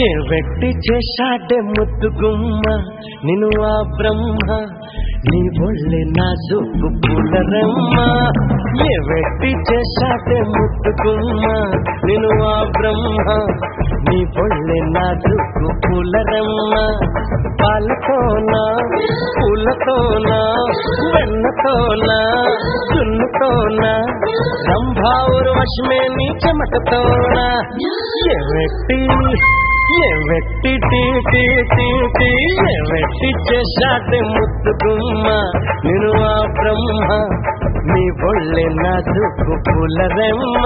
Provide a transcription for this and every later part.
ఏ వ్యక్తి చేశాడే ముద్దు గుమ్మ నిన్ను ఆ బ్రహ్మ నీ ఒళ్ళే నా సూపు పులరమ్మ ఏ వ్యక్తి చేశాడే ముద్దు గుమ్మ నిన్ను ఆ బ్రహ్మ నీ ఒళ్ళే నా సూపు పులరమ్మ పాలతోనా పూలతోనా వెన్నతోనా చున్నుతోనా సంభావురు వశమే నీ చెమటతోనా ఏ వ్యక్తి ఏ వ్యక్తి టీ టీ టీ టీ ఏ వ్యక్తి చేశాడే ముద్దుగుమ్మ నేను ఆ బ్రహ్మ నీ ఒళ్ళే నా దుక్కు పులరెమ్మ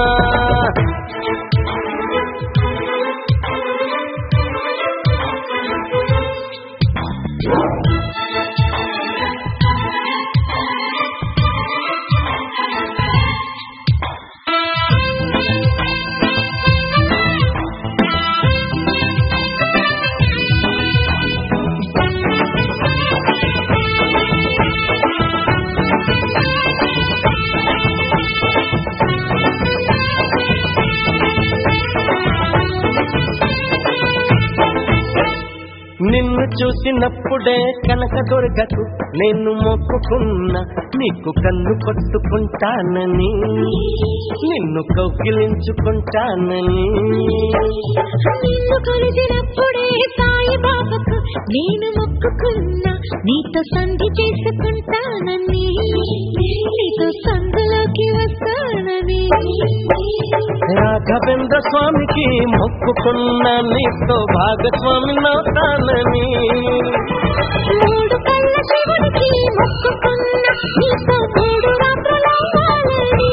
నిన్ను చూసినప్పుడే కనక దొరకకు నేను మొక్కుకున్నా నీకు కన్ను పట్టుకుంటానని నిన్ను కౌగిలించుకుంటానని నిన్ను కలిసినప్పుడే సాయి బాబాకు నేను మొక్కుకున్నా నీతో సంధి చేసుకుంటానని నీతో సందులోకి వస్తానని రాఘవేంద్ర స్వామికి మొక్కుకున్నా నీతో భాగస్వామి నవుతానని మూడు కళ్ళ శివుడికి మొక్కుకున్నా నీతో మూడు రాత్రులవ్వాలని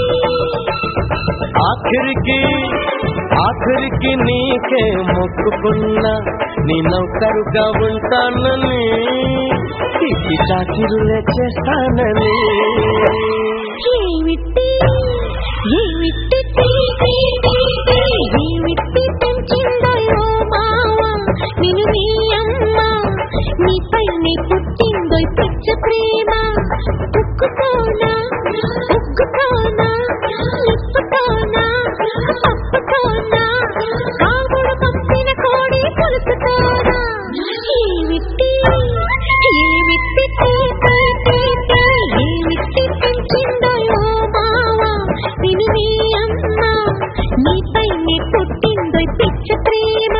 ఆఖరికి ఆఖరికి నీకే మొక్కుకున్నా నీ నౌకరుగా ఉంటానని ఇట్టి చాకిరులే చేస్తానని ఏమిటి ఏమిటి తీ, తీ, తీ, తీ, ఏమిటి పెంచిందో ఓ మావ నిన్ను నీ అమ్మ నీపైనే పుట్టిందో ఈ పిచ్చ ప్రేమ ఉక్కుతోనా ఉక్కుతోనా నిప్పుతోనా పప్పుతోనా కాగుడు పంపిన కోడి పులుసుతోనా ఏమిటి ఏమిటి తీ, తీ, తీ, తీ, ఏమిటి పెంచిందో ఓ మావ నిన్ను నీ అమ్మ నీపైనే పుట్టిందో ఈ పిచ్చ ప్రేమ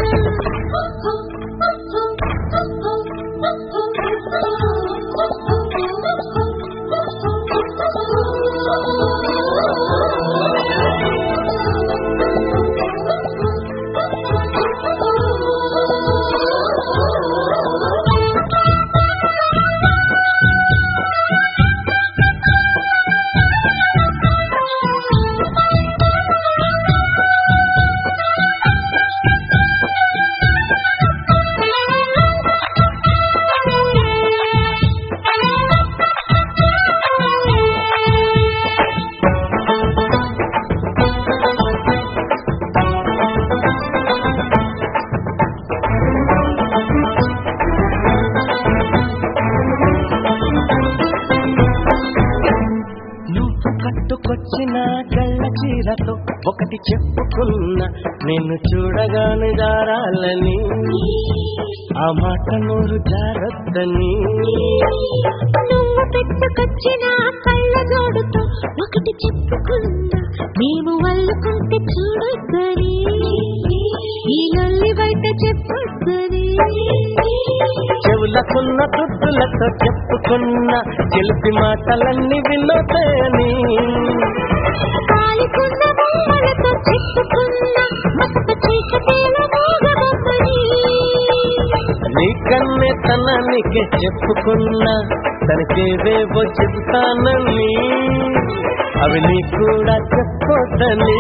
నువ్వు కట్టుకొచ్చిన గళ్ళ చీరతో ఒకటి చెప్పుకున్నా నిన్ను చూడగానే జారాలని ఆ మాట నోరు జారొద్దని నువ్వు పెట్టుకొచ్చిన కళ్ళ జోడుతో ఒకటి చెప్పుకున్నా మేము వల్లుకుంటే చూడొద్దని ఈ లొల్లి బయట చెప్పొద్దని చెవులకున్న దుద్దులతో చెప్పుకున్న చెలిపి మాటలన్నీ వినోదయని కాలికున్న బొమ్మలతో చెప్పుకున్నా మసక చీకటేల మోగబొమ్మని నీకన్నే తనానికి చెప్పుకున్నా తనకేవేవో చెబుతానని అవి నీ కూడా చెప్పొద్దని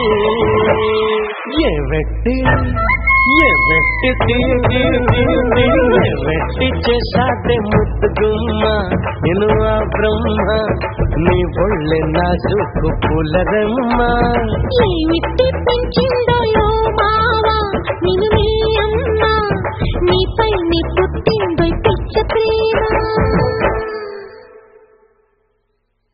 ఏ వ్యక్తి ఏ వ్యక్తి తీ- తీ- తీ- తీ- ఏ వ్యక్తి చేశాడే ముద్దుగుమ్మ నేను ఆ బ్రహ్మ నీ ఒళ్ళె నా చూపు పులరమ్మ ఏమిటి పెంచిందో యో మావ నిన్ను నీ అమ్మ నీపై నీ పుట్టిందో ఈ పిచ్చ ప్రేమ